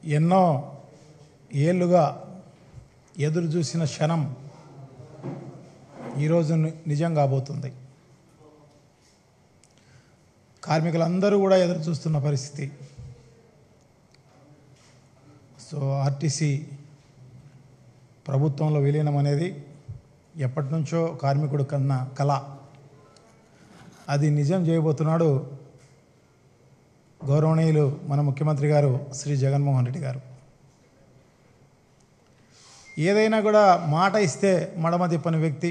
ఎన్నో ఏళ్ళుగా ఎదురు చూసిన క్షణం ఈరోజు ని- నిజం కాబోతుంది కార్మికులందరూ కూడా ఎదురు చూస్తున్న పరిస్థితి సో ఆర్టీసీ ప్రభుత్వంలో విలీనం అనేది ఎప్పటి నుంచో కార్మికుడు కన్నా కళ అది నిజం చేయబోతున్నాడు గౌరవనీయులు మన ముఖ్యమంత్రి గారు శ్రీ జగన్మోహన్ రెడ్డి గారు ఏదైనా కూడా మాట ఇస్తే మడమ తిప్పని వ్యక్తి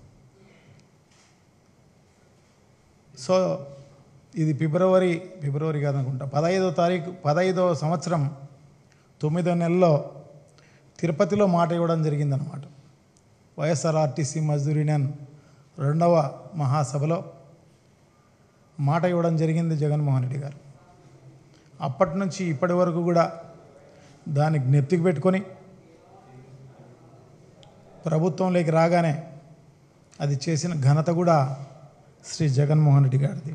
సో ఇది ఫిబ్రవరి ఫిబ్రవరి కాదనుకుంటా పదహైదో తారీఖు పదహైదో సంవత్సరం తొమ్మిదో నెలలో తిరుపతిలో మాట ఇవ్వడం జరిగిందనమాట వైఎస్ఆర్ ఆర్టీసీ మజ్దూర్ యూనియన్ రెండవ మహాసభలో మాట ఇవ్వడం జరిగింది జగన్మోహన్ రెడ్డి గారు అప్పటి నుంచి ఇప్పటి వరకు కూడా దానికి నెత్తికి పెట్టుకొని ప్రభుత్వంలోకి రాగానే అది చేసిన ఘనత కూడా శ్రీ జగన్మోహన్ రెడ్డి గారిది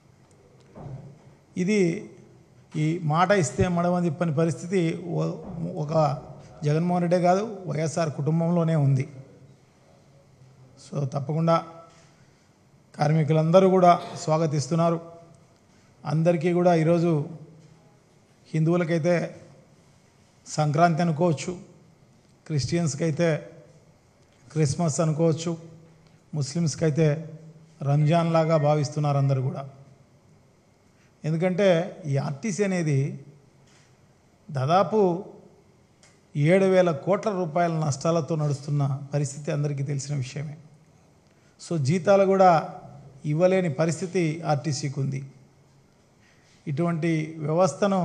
ఇది ఈ మాట ఇస్తే మడమ తిప్పని పరిస్థితి ఓ- ఒక జగన్మోహన్ రెడ్డే కాదు వైఎస్ఆర్ కుటుంబంలోనే ఉంది సో తప్పకుండా కార్మికులందరూ కూడా స్వాగతిస్తున్నారు అందరికీ కూడా ఈరోజు హిందువులకైతే సంక్రాంతి అనుకోవచ్చు క్రిస్టియన్స్కి అయితే క్రిస్మస్ అనుకోవచ్చు ముస్లిమ్స్కి అయితే రంజాన్ లాగా భావిస్తున్నారు అందరూ కూడా ఎందుకంటే ఈ ఆర్టీసీ అనేది దాదాపు ఏడు వేల కోట్ల రూపాయల నష్టాలతో నడుస్తున్న పరిస్థితి అందరికీ తెలిసిన విషయమే సో జీతాలు కూడా ఇవ్వలేని పరిస్థితి ఆర్టీసీకి ఉంది ఇటువంటి వ్యవస్థను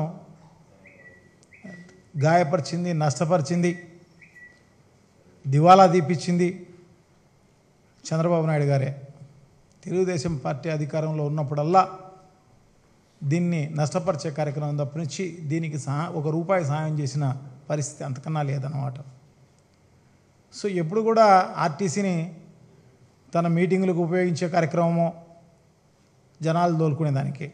గాయపరిచింది నష్టపరిచింది దివాలా దీపించింది చంద్రబాబు నాయుడు గారే తెలుగుదేశం పార్టీ అధికారంలో ఉన్నప్పుడల్లా దీన్ని నష్టపరిచే కార్యక్రమం తప్ప నుంచి దీనికి సహా ఒక రూపాయి సహాయం చేసిన పరిస్థితి అంతకన్నా లేదన్నమాట సో ఎప్పుడు కూడా ఆర్టీసీని తన మీటింగులకు ఉపయోగించే కార్యక్రమము జనాలు దోలుకునేదానికి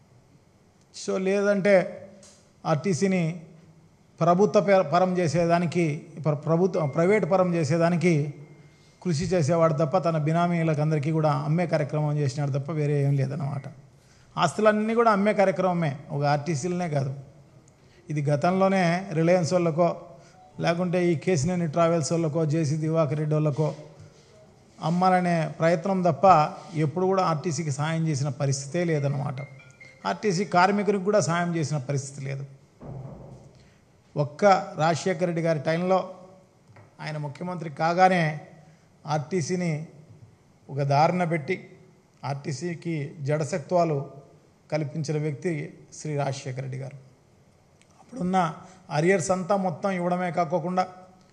సో లేదంటే ఆర్టీసీని ప్రభుత్వ పే- పరం చేసేదానికి ప్ర- ప్రభుత్వ ప్రైవేట్ పరం చేసేదానికి కృషి చేసేవాడు తప్ప తన బినామీలకు అందరికీ కూడా అమ్మే కార్యక్రమం చేసినాడు తప్ప వేరే ఏం లేదన్నమాట ఆస్తులన్నీ కూడా అమ్మే కార్యక్రమమే ఒక ఆర్టీసీలనే కాదు ఇది గతంలోనే రిలయన్స్ వాళ్ళకో లేకుంటే ఈ కేసినేని ట్రావెల్స్ వాళ్ళకో జేసీ దివాకర్ రెడ్డి వాళ్ళకో అమ్మాలనే ప్రయత్నం తప్ప ఎప్పుడు కూడా ఆర్టీసీకి సాయం చేసిన పరిస్థితే లేదన్నమాట ఆర్టీసీ కార్మికునికి కూడా సాయం చేసిన పరిస్థితి లేదు ఒక్క రాజశేఖర రెడ్డి గారి టైంలో ఆయన ముఖ్యమంత్రి కాగానే ఆర్టీసీని ఒక దారిన పెట్టి ఆర్టీసీకి జడసత్వాలు కల్పించిన వ్యక్తి శ్రీ రాజశేఖర రెడ్డి గారు అప్పుడున్న అరియర్స్ అంతా మొత్తం ఇవ్వడమే కాకోకుండా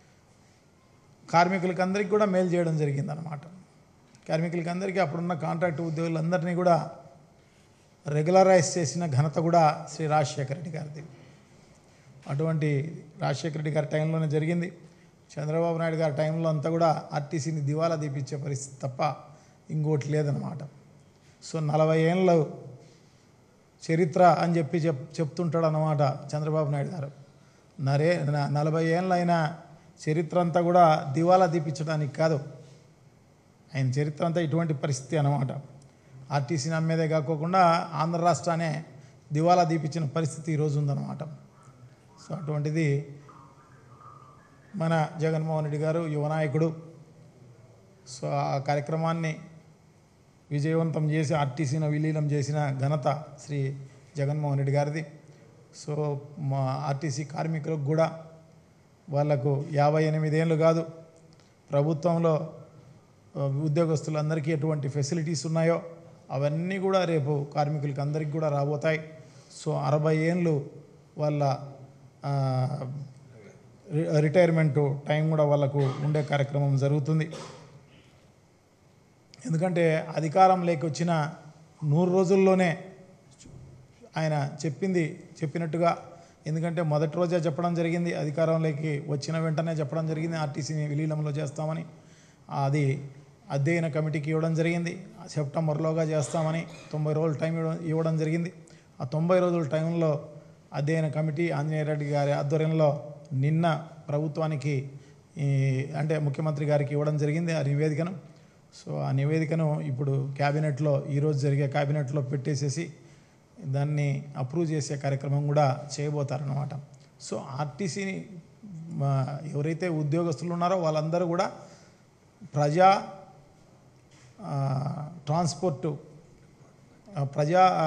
కార్మికులకి అందరికీ కూడా మేలు చేయడం జరిగిందనమాట కార్మికులకి అందరికీ అప్పుడున్న కాంట్రాక్ట్ ఉద్యోగులందరినీ కూడా రెగ్యులరైజ్ చేసిన ఘనత కూడా శ్రీ రాజశేఖర రెడ్డి గారిది అటువంటి రాజశేఖర రెడ్డి గారి టైంలోనే జరిగింది చంద్రబాబు నాయుడు గారి టైంలో అంతా కూడా ఆర్టీసీని దివాలా తీపిచ్చే పరిస్థితి తప్ప ఇంకోటి లేదనమాట సో నలభై ఏళ్ళు చరిత్ర అని చెప్పి చెప్ చెప్తుంటాడు అన్నమాట చంద్రబాబు నాయుడు గారు నరే న- నలభై ఏళ్ళైన చరిత్ర అంతా కూడా దివాలా తీపించడానికి కాదు ఆయన చరిత్ర అంతా ఇటువంటి పరిస్థితి అన్నమాట ఆర్టీసీని అమ్మేదే కాకోకుండా ఆంధ్ర రాష్ట్రానే దివాలా దీపించిన పరిస్థితి ఈరోజు ఉందన్నమాట సో అటువంటిది మన జగన్మోహన్ రెడ్డి గారు యువనాయకుడు సో ఆ కార్యక్రమాన్ని విజయవంతం చేసి ఆర్టీసీని విలీనం చేసిన ఘనత శ్రీ జగన్మోహన్ రెడ్డి గారిది సో మా ఆర్టీసీ కార్మికులకు కూడా వాళ్లకు యాభై ఎనిమిదేళ్ళు కాదు ప్రభుత్వంలో ఆ, ఉద్యోగస్తులందరికీ ఎటువంటి ఫెసిలిటీస్ ఉన్నాయో అవన్నీ కూడా రేపు కార్మికులకి అందరికీ కూడా రాబోతాయి సో అరవై ఏళ్ళు వాళ్ళ ఆ, రి- రిటైర్మెంట్ టైం కూడా వాళ్ళకు ఉండే కార్యక్రమం జరుగుతుంది ఎందుకంటే అధికారం వచ్చిన నూరు రోజుల్లోనే ఆయన చెప్పింది చెప్పినట్టుగా ఎందుకంటే మొదటి రోజే చెప్పడం జరిగింది అధికారంలోకి వచ్చిన వెంటనే చెప్పడం జరిగింది ఆర్టీసీని విలీనంలో చేస్తామని అది అధ్యయన కమిటీకి ఇవ్వడం జరిగింది సెప్టెంబర్లోగా చేస్తామని తొంభై రోజులు టైం ఇవ్వడం ఇవ్వడం జరిగింది ఆ తొంభై రోజుల టైంలో అధ్యయన కమిటీ ఆంజనేయ రెడ్డి గారి ఆధ్వర్యంలో నిన్న ప్రభుత్వానికి ఈ, అంటే ముఖ్యమంత్రి గారికి ఇవ్వడం జరిగింది ఆ నివేదికను సో ఆ నివేదికను ఇప్పుడు క్యాబినెట్లో ఈరోజు జరిగే క్యాబినెట్లో పెట్టేసేసి దాన్ని అప్రూవ్ చేసే కార్యక్రమం కూడా చేయబోతారనమాట సో ఆర్టీసీని మా ఎవరైతే ఉద్యోగస్తులు ఉన్నారో వాళ్ళందరూ కూడా ప్రజా ఆ, ట్రాన్స్పోర్టు ఆ, ప్రజా ఆ,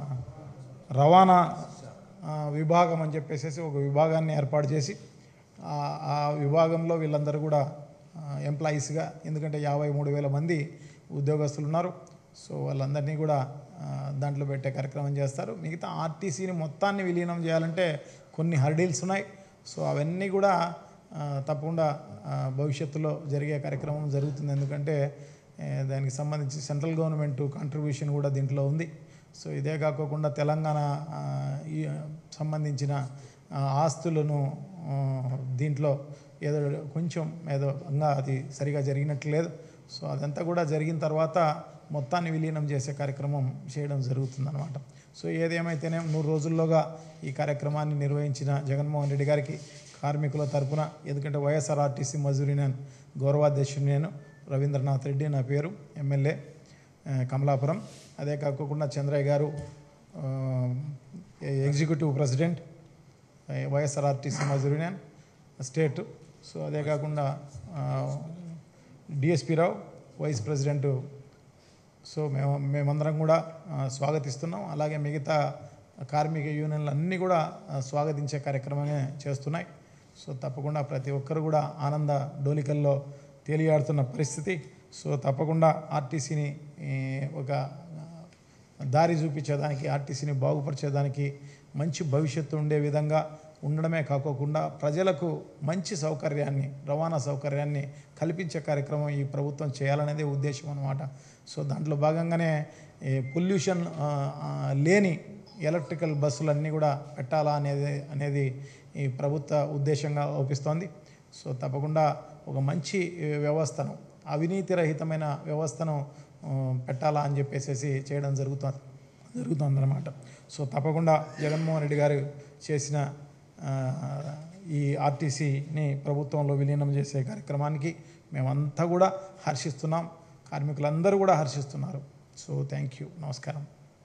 రవాణా ఆ, విభాగం అని చెప్పేసి ఒక విభాగాన్ని ఏర్పాటు చేసి ఆ- ఆ విభాగంలో వీళ్ళందరూ కూడా ఎంప్లాయీస్గా ఎందుకంటే యాభై మూడు వేల మంది ఉద్యోగస్తులు ఉన్నారు సో వాళ్ళందరినీ కూడా ఆ, దాంట్లో పెట్టే కార్యక్రమం చేస్తారు మిగతా ఆర్టీసీని మొత్తాన్ని విలీనం చేయాలంటే కొన్ని హర్డిల్స్ ఉన్నాయి సో అవన్నీ కూడా ఆ, తప్పకుండా ఆ, భవిష్యత్తులో జరిగే కార్యక్రమం జరుగుతుంది ఎందుకంటే ఏ, దానికి సంబంధించి సెంట్రల్ గవర్నమెంట్ కాంట్రిబ్యూషన్ కూడా దీంట్లో ఉంది సో ఇదే కాకోకుండా తెలంగాణ ఆ, ఈ సంబంధించిన ఆ, ఆస్తులను ఆ, దీంట్లో ఏదో కొంచెం ఏదో ఇంకా అది సరిగా జరిగినట్లు లేదు సో అదంతా కూడా జరిగిన తర్వాత మొత్తాన్ని విలీనం చేసే కార్యక్రమం చేయడం జరుగుతుందన్నమాట సో ఏదేమైతేనే మూడు రోజుల్లోగా ఈ కార్యక్రమాన్ని నిర్వహించిన జగన్మోహన్ రెడ్డి గారికి కార్మికుల తరపున ఎందుకంటే వైఎస్ఆర్ ఆర్టీసీ మజూరి నేను గౌరవాధ్యక్షుడు నేను రవీంద్రనాథ్ రెడ్డి నా పేరు ఎమ్మెల్యే ఆ, కమలాపురం అదే కాకుండా చంద్రయ్య గారు ఆ, ఎగ్జిక్యూటివ్ ప్రెసిడెంట్ ఆ, YSR RTC Mazdoor union state so అదే కాకుండా DSP Rao vice president so మేము మేమందరం కూడా ఆ, స్వాగతిస్తున్నాం అలాగే మిగతా కార్మిక యూనియన్లు అన్నీ కూడా ఆ, స్వాగతించే కార్యక్రమమే చేస్తున్నాయి సో తప్పకుండా ప్రతి ఒక్కరు కూడా ఆనంద డోలికల్లో తేలియాడుతున్న పరిస్థితి సో తప్పకుండా ఆర్టీసీని ఈ, ఒక దారి చూపించేదానికి ఆర్టీసీని బాగుపరిచేదానికి మంచి భవిష్యత్తు ఉండే విధంగా ఉండడమే కాకోకుండా ప్రజలకు మంచి సౌకర్యాన్ని రవాణా సౌకర్యాన్ని కల్పించే కార్యక్రమం ఈ ప్రభుత్వం చేయాలనేదే ఉద్దేశం అనమాట సో దాంట్లో భాగంగానే పొల్యూషన్ లేని ఎలక్ట్రికల్ బస్సులన్నీ కూడా పెట్టాలా అనేది అనేది ఈ ప్రభుత్వ ఉద్దేశంగా ఒపిస్తోంది సో తప్పకుండా ఒక మంచి ఏ, వ్యవస్థను అవినీతి రహితమైన వ్యవస్థను ఆ, పెట్టాలా అని చెప్పేసి చేయడం జరుగుతుంది జరుగుతుందన్నమాట సో తప్పకుండా జగన్మోహన్ రెడ్డి గారు చేసిన ఆ, ఈ ఆర్టీసీని ప్రభుత్వంలో విలీనం చేసే కార్యక్రమానికి మేమంతా కూడా హర్షిస్తున్నాం కార్మికులందరూ కూడా హర్షిస్తున్నారు సో థ్యాంక్ యూ నమస్కారం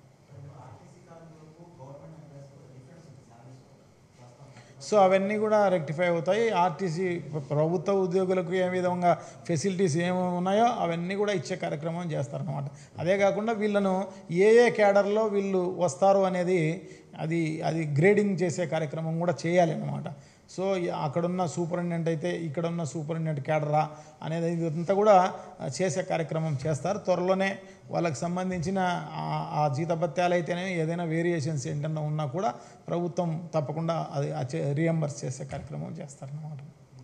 సో అవన్నీ కూడా రెక్టిఫై అవుతాయి ఆర్టీసీ ప్రభుత్వ ఉద్యోగులకు ఏ విధంగా ఫెసిలిటీస్ ఏమి ఉన్నాయో అవన్నీ కూడా ఇచ్చే కార్యక్రమం చేస్తారనమాట అదే కాకుండా వీళ్ళను ఏ ఏ క్యాడర్లో వీళ్ళు వస్తారు అనేది అది అది గ్రేడింగ్ చేసే కార్యక్రమం కూడా చేయాలి అన్నమాట సో ఈ అక్కడున్న సూపరింటెండెంట్ అయితే ఇక్కడున్న సూపరింటెండెంట్ క్యాడరా అనేది ఇదంతా కూడా ఆ, చేసే కార్యక్రమం చేస్తారు త్వరలోనే వాళ్ళకి సంబంధించిన ఆ- ఆ జీతభత్యాలు అయితేనే ఏదైనా వేరియేషన్స్ ఏంటన్నా ఉన్నా కూడా ప్రభుత్వం తప్పకుండా అది రియంబర్స్ చేసే కార్యక్రమం చేస్తారన్నమాట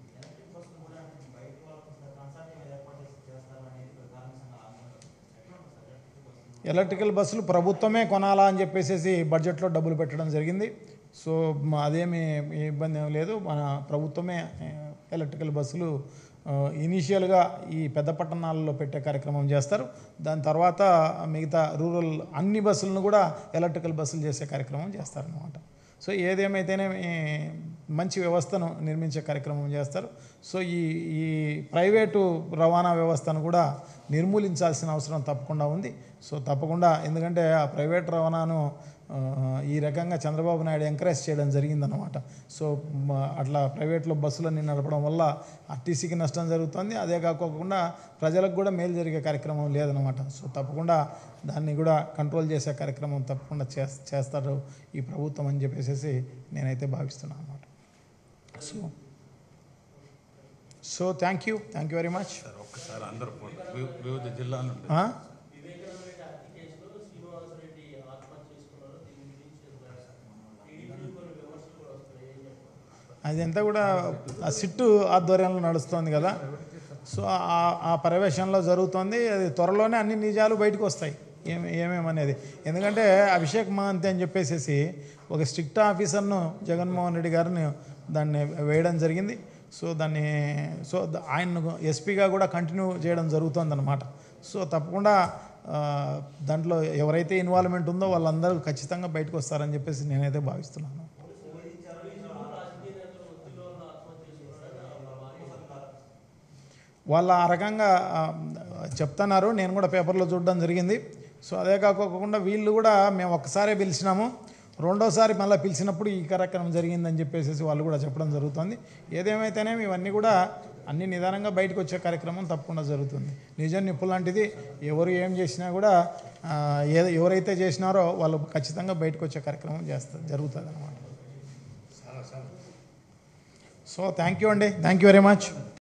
ఎలక్ట్రికల్ బస్సులు ప్రభుత్వమే కొనాలా అని చెప్పేసి బడ్జెట్లో డబ్బులు పెట్టడం జరిగింది సో మ- అదేమి ఇబ్బంది ఏం లేదు మన ప్రభుత్వమే ఏ, ఎలక్ట్రికల్ బస్సులు ఆ, ఇనీషియల్గా ఈ పెద్ద పట్టణాలలో పెట్టే కార్యక్రమం చేస్తారు దాని తర్వాత మిగతా రూరల్ అన్ని బస్సులను కూడా ఎలక్ట్రికల్ బస్సులు చేసే కార్యక్రమం చేస్తారనమాట సో ఏదేమైతేనే ఈ మంచి వ్యవస్థను నిర్మించే కార్యక్రమం చేస్తారు సో ఈ ఈ ప్రైవేటు రవాణా వ్యవస్థను కూడా నిర్మూలించాల్సిన అవసరం తప్పకుండా ఉంది సో తప్పకుండా ఎందుకంటే ఆ ప్రైవేట్ రవాణాను ఆ, ఈ రకంగా చంద్రబాబు నాయుడు ఎంకరేజ్ చేయడం జరిగిందనమాట సో మ- అట్లా ప్రైవేట్లో బస్సులన్నీ నడపడం వల్ల ఆర్టీసీకి నష్టం జరుగుతుంది అదే కాకోకుండా ప్రజలకు కూడా మేలు జరిగే కార్యక్రమం లేదనమాట సో తప్పకుండా దాన్ని కూడా కంట్రోల్ చేసే కార్యక్రమం తప్పకుండా చేస్- చేస్తారు ఈ ప్రభుత్వం అని చెప్పేసి నేనైతే భావిస్తున్నాను అనమాట so so thank you thank you very much sir ఒక్కసారి అందరూ ఫోటో వి- వివిధ జిల్లాల నుండి వివేకానంద హత్య కేసులో శ్రీనివాసరెడ్డి ఆత్మహత్య చేసుకున్నారు దీని గురించి టీడీపీ కొన్ని విమర్శలు కూడా వస్తున్నాయి ఏం చెప్పాలి అదంతా కూడా ఆ సిట్టు ఆధ్వర్యంలో నడుస్తుంది కదా సో ఆ- ఆ పర్యవేక్షణలో జరుగుతుంది అది త్వరలోనే అన్ని నిజాలు బయటకు వస్తాయి ఏమి ఏమేమనేది ఎందుకంటే అభిషేక్ మహంతి అని చెప్పేసి ఒక స్ట్రిక్ట్ ఆఫీసర్ను జగన్మోహన్ రెడ్డి గారిని దాన్ని వేయడం జరిగింది సో దాన్ని సో ద- ఆయన్ను ఎస్పీగా కూడా కంటిన్యూ చేయడం జరుగుతుందన్నమాట సో తప్పకుండా ఆ, దాంట్లో ఎవరైతే ఇన్వాల్వ్మెంట్ ఉందో వాళ్ళందరూ ఖచ్చితంగా బయటకు వస్తారని చెప్పేసి నేనైతే భావిస్తున్నాను వాళ్ళ ఆ రకంగా ఆ, చెప్తున్నారు నేను కూడా పేపర్లో చూడడం జరిగింది సో అదే కాకోకుండా వీళ్ళు కూడా మేము ఒక్కసారే పిలిచినాము రెండోసారి మళ్ళీ పిలిచినప్పుడు ఈ కార్యక్రమం జరిగిందని చెప్పేసి వాళ్ళు కూడా చెప్పడం జరుగుతుంది ఏదేమైతేనేమి ఇవన్నీ కూడా అన్ని నిదానంగా బయటకు వచ్చే కార్యక్రమం తప్పకుండా జరుగుతుంది నిజం నిప్పు లాంటిది ఎవరు ఏం చేసినా కూడా ఆ, ఏ ఎవరైతే చేసినారో వాళ్ళు ఖచ్చితంగా బయటకు వచ్చే కార్యక్రమం చేస్తారు జరుగుతుంది అనమాట సో థ్యాంక్ యూ అండి థ్యాంక్ యూ వెరీ మచ్